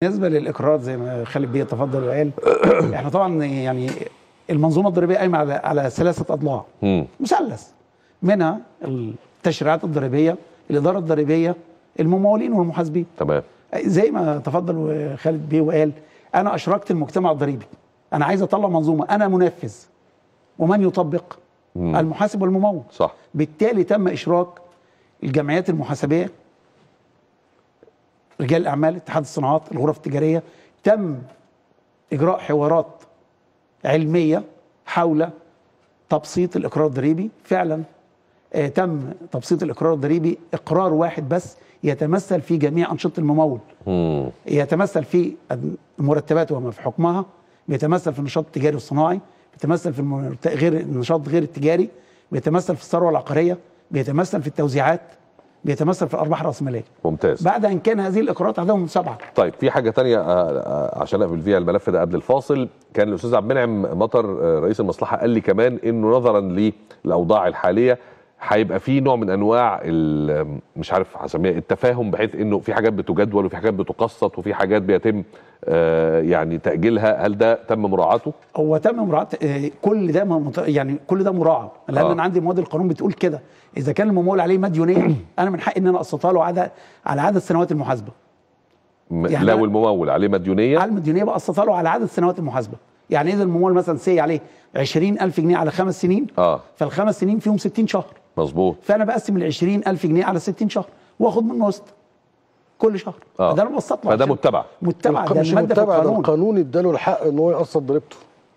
بالنسبه للاقرار زي ما خالد بيه تفضل وقال احنا طبعا يعني المنظومه الضريبيه قايمه على على ثلاثه اضلاع مم. مثلث منها التشريعات الضريبيه الاداره الضريبيه الممولين والمحاسبين تمام زي ما تفضل خالد بيه وقال انا اشركت المجتمع الضريبي انا عايز اطلع منظومه انا منفذ ومن يطبق مم. المحاسب والممول صح بالتالي تم اشراك الجمعيات المحاسبيه رجال الاعمال اتحاد الصناعات الغرف التجاريه تم اجراء حوارات علميه حول تبسيط الاقرار الضريبي فعلا آه تم تبسيط الاقرار الضريبي اقرار واحد بس يتمثل في جميع انشطه الممول مم. يتمثل في المرتبات وما في حكمها بيتمثل في النشاط التجاري والصناعي بيتمثل في المرت- غير النشاط غير التجاري بيتمثل في الثروه العقاريه بيتمثل في التوزيعات بيتمثل في الارباح الراسماليه ممتاز بعد ان كان هذه الاقرارات عددهم سبعه طيب في حاجه تانية آه، آه، عشان اقفل فيها الملف ده قبل الفاصل كان الاستاذ عبد المنعم مطر آه، رئيس المصلحه قال لي كمان انه نظرا للاوضاع الحاليه هيبقى في نوع من انواع ال- مش عارف هسميها التفاهم بحيث انه في حاجات بتجدول وفي حاجات بتقسط وفي حاجات بيتم آه، يعني تاجيلها هل ده تم مراعاته؟ هو تم مراعاه آه، كل ده مت- يعني كل ده مراعى لان آه. انا عندي مواد القانون بتقول كده اذا كان الممول عليه مديونيه انا من حقي ان انا اقسطها له عدد على عدد سنوات المحاسبه م- يعني لو أنا- الممول عليه مديونيه على المديونيه بقسطها له على عدد سنوات المحاسبه يعني اذا الممول مثلا سي عليه 20000 جنيه على خمس سنين اه فالخمس سنين فيهم 60 شهر مظبوط فانا بقسم ال 20000 جنيه على 60 شهر واخد منه قسط كل شهر آه. ده انا بسط له فده عشان- متبع متبع ده مش الماده في متبع ده القانون القانون اداله الحق ان هو يقسط ضريبته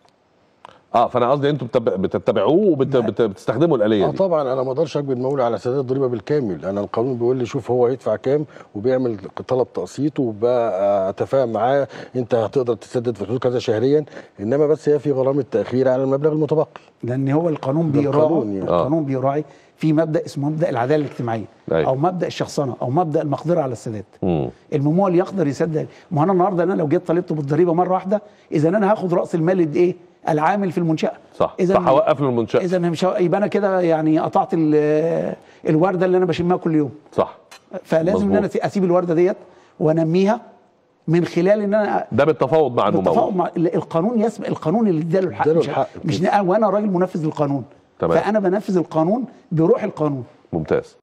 اه فانا قصدي انتم بتتبع- بتتبعوه وبتستخدموا الاليه اه دي طبعا انا ما اقدرش اجبر المولى على سداد الضريبه بالكامل انا القانون بيقول لي شوف هو هيدفع كام وبيعمل طلب تقسيط وبقى اتفاهم معاه انت هتقدر تسدد في حدود كذا شهريا انما بس هي في غرامه تاخير على المبلغ المتبقي لان هو القانون ده بيراعي القانون يعني. القانون بيراعي في مبدا اسمه مبدا العداله الاجتماعيه أيوة. او مبدا الشخصنه او مبدا المقدره على السداد مم. الممول يقدر يسدد ما انا النهارده انا لو جيت طالبته بالضريبه مره واحده اذا انا هاخد راس المال قد ايه العامل في المنشاه صح إذا صح هوقف له المنشاه اذا أنا مش ه- يبقى انا كده يعني قطعت ال- الورده اللي انا بشمها كل يوم صح فلازم ان انا مظبوط. اسيب الورده ديت وانميها من خلال ان انا ده بالتفاوض مع بالتفاوض الممول مع ال- القانون يسبق القانون اللي اداله الحق اداله مش, الحق مش كده. أنا- وانا راجل منفذ للقانون تمام. فانا بنفذ القانون بروح القانون ممتاز